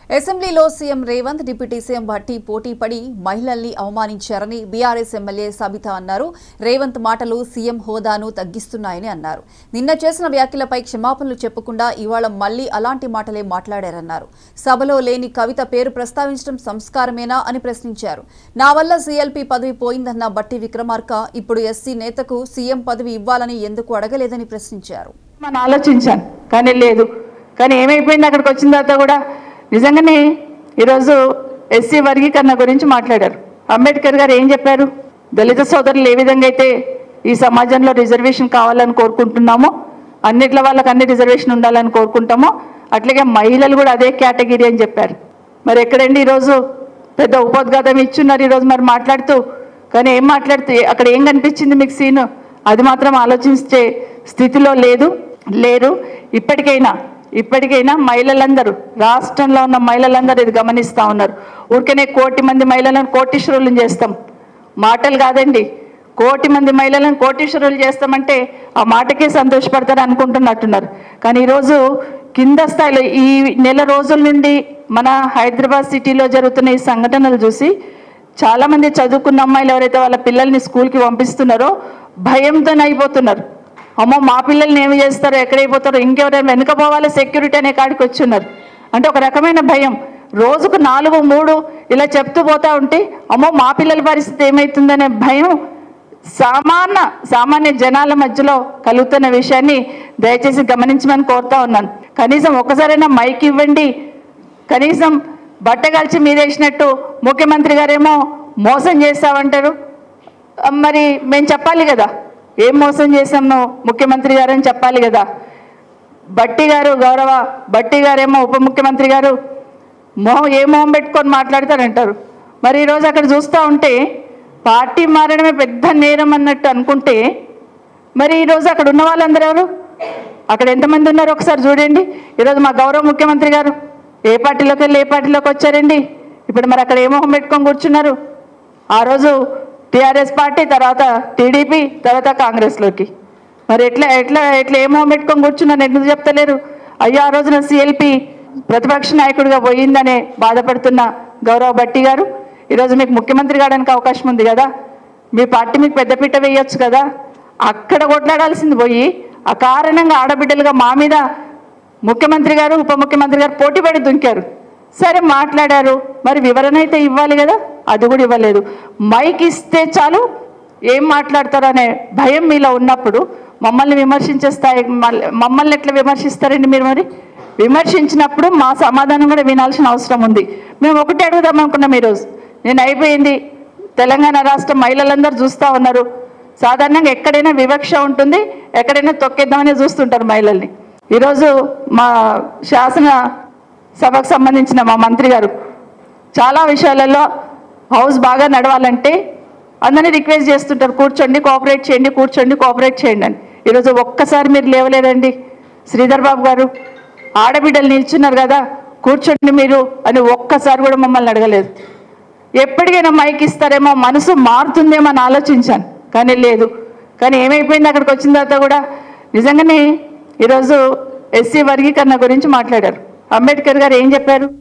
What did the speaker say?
అసెంబ్లీలో CM Revanth deputy CM Bhatti పోటీ పడి మహిళల్ని అవమానించారని బీఆర్ఎస్ ఎమ్మెల్యే సబిత అన్నారు రేవంత్ మాటలు సీఎం హోదాను తగ్గిస్తున్నాయని అన్నారు నిన్న చేసిన వ్యాఖ్యలపై క్షమాపణలు చెప్పకుండా ఇవాళ మళ్లీ అలాంటి మాటలే మాట్లాడారన్నారు సభలో లేని కవిత పేరు ప్రస్తావించడం సంస్కారమేనా అని ప్రశ్నించారు నా వల్ల సీఎల్పీ పదవి పోయిందన్న బట్టి విక్రమార్క ఇప్పుడు ఎస్సీ నేతకు సీఎం పదవి ఇవ్వాలని ఎందుకు అడగలేదని ప్రశ్నించారు మనం ఆలోచించాను కానీ లేదు కానీ ఏమైపోయింది అక్కడికి వచ్చిన తర్వాత కూడా నిజంగానే ఈరోజు ఎస్సీ వర్గీకరణ గురించి మాట్లాడారు అంబేద్కర్ గారు ఏం చెప్పారు దళిత సోదరులు ఏ విధంగా అయితే ఈ సమాజంలో రిజర్వేషన్ కావాలని కోరుకుంటున్నామో అన్నిట్ల వాళ్ళకి అన్ని రిజర్వేషన్ ఉండాలని కోరుకుంటామో అట్లాగే మహిళలు కూడా అదే కేటగిరీ అని చెప్పారు మరి ఎక్కడండి ఈరోజు పెద్ద ఉపోద్ఘాతం ఇచ్చున్నారు ఈరోజు మరి మాట్లాడుతూ కానీ ఏం మాట్లాడుతూ అక్కడ ఏం కనిపించింది మీకు సీను అది మాత్రం ఆలోచించే స్థితిలో లేదు లేరు ఇప్పటికైనా ఇప్పటికైనా మహిళలందరూ రాష్ట్రంలో ఉన్న మహిళలందరూ ఇది గమనిస్తూ ఉన్నారు ఊరికనే కోటి మంది మహిళలను కోటీశ్వరులను చేస్తాం మాటలు కాదండి కోటి మంది మహిళలను కోటీశ్వరులు చేస్తామంటే ఆ మాటకే సంతోషపడతారు అనుకుంటున్నట్టున్నారు కానీ ఈరోజు కింద స్థాయిలో ఈ నెల రోజుల నుండి మన హైదరాబాద్ సిటీలో జరుగుతున్న ఈ సంఘటనలు చూసి చాలా మంది చదువుకున్న అమ్మాయిలు ఎవరైతే వాళ్ళ పిల్లల్ని స్కూల్కి పంపిస్తున్నారో భయంతో అయిపోతున్నారు అమ్మో మా పిల్లల్ని ఏమి చేస్తారో ఎక్కడైపోతారో ఇంకెవరైనా వెనుక పోవాలి సెక్యూరిటీ అనే కాడికి వచ్చున్నారు అంటే ఒక రకమైన భయం రోజుకు నాలుగు మూడు ఇలా చెప్తూ పోతా ఉంటే అమ్మో మా పిల్లల పరిస్థితి ఏమవుతుందనే భయం సామాన్య సామాన్య జనాల మధ్యలో కలుగుతున్న విషయాన్ని దయచేసి గమనించమని కోరుతా ఉన్నాను కనీసం ఒకసారైనా మైక్ ఇవ్వండి కనీసం బట్ట కలిసి మీదేసినట్టు ముఖ్యమంత్రి గారేమో మోసం చేస్తామంటారు ఆ, మరి మేము చెప్పాలి కదా ఏం మోసం చేసామో ముఖ్యమంత్రి గారు అని చెప్పాలి కదా బట్టి గారు గౌరవ బట్టి గారేమో ఉప ముఖ్యమంత్రి గారు మొహం ఏ మొహం పెట్టుకొని మాట్లాడతారంటారు మరి ఈరోజు అక్కడ చూస్తూ ఉంటే పార్టీ మారడమే పెద్ద నేరం అన్నట్టు అనుకుంటే మరి ఈరోజు అక్కడ ఉన్న వాళ్ళందరూ ఎవరు అక్కడ ఎంతమంది ఉన్నారు ఒకసారి చూడండి ఈరోజు మా గౌరవ ముఖ్యమంత్రి గారు ఏ పార్టీలోకి వెళ్ళి ఏ పార్టీలోకి వచ్చారండి ఇప్పుడు మరి అక్కడ ఏ మొహం పెట్టుకొని కూర్చున్నారు ఆ రోజు టీఆర్ఎస్ పార్టీ తర్వాత టీడీపీ తర్వాత కాంగ్రెస్లోకి మరి ఎట్లా ఎట్లా ఎట్లా ఏ మొహం పెట్టుకొని కూర్చున్నారు ఎందుకు చెప్తలేరు అయ్యో ఆ రోజున సిఎల్పి ప్రతిపక్ష నాయకుడిగా పోయిందనే బాధపడుతున్న గౌరవ భట్టి గారు ఈరోజు మీకు ముఖ్యమంత్రి కావడానికి అవకాశం ఉంది కదా మీ పార్టీ మీకు పెద్దపీట వేయొచ్చు కదా అక్కడ కొట్లాడాల్సింది పోయి అకారణంగా ఆడబిడ్డలుగా మా మీద ముఖ్యమంత్రి గారు ఉప ముఖ్యమంత్రి గారు పోటీపడి దుంకారు సరే మాట్లాడారు మరి వివరణ అయితే ఇవ్వాలి కదా అది కూడా ఇవ్వలేదు మైక్ ఇస్తే చాలు ఏం మాట్లాడతారు అనే భయం మీలో ఉన్నప్పుడు మమ్మల్ని విమర్శించే స్థాయి మల్- మమ్మల్ని ఎట్లా విమర్శిస్తారండి మీరు మరి విమర్శించినప్పుడు మా సమాధానం కూడా వినాల్సిన అవసరం ఉంది మేము ఒకటి అడుగుదాం అనుకున్నాం ఈరోజు నేను అయిపోయింది తెలంగాణ రాష్ట్ర మహిళలందరూ చూస్తూ ఉన్నారు సాధారణంగా ఎక్కడైనా వివక్ష ఉంటుంది ఎక్కడైనా తొక్కేద్దామని చూస్తుంటారు మహిళల్ని ఈరోజు మా శాసన సభకు సంబంధించిన మా మంత్రి గారు చాలా విషయాలలో హౌస్ బాగా నడవాలంటే అందరినీ రిక్వెస్ట్ చేస్తుంటారు కూర్చోండి కోఆపరేట్ చేయండి కూర్చోండి కోఆపరేట్ చేయండి అని ఈరోజు ఒక్కసారి మీరు లేవలేదండి శ్రీధర్ బాబు గారు ఆడబిడ్డలు నిల్చున్నారు కదా కూర్చోండి మీరు అని ఒక్కసారి కూడా మమ్మల్ని అడగలేదు ఎప్పటికైనా మైక్ ఇస్తారేమో మనసు మారుతుందేమో అని ఆలోచించాను కానీ లేదు కానీ ఏమైపోయింది అక్కడికి వచ్చిన తర్వాత కూడా నిజంగానే ఈరోజు ఎస్సీ వర్గీకరణ గురించి మాట్లాడారు అంబేద్కర్ గారు ఏం చెప్పారు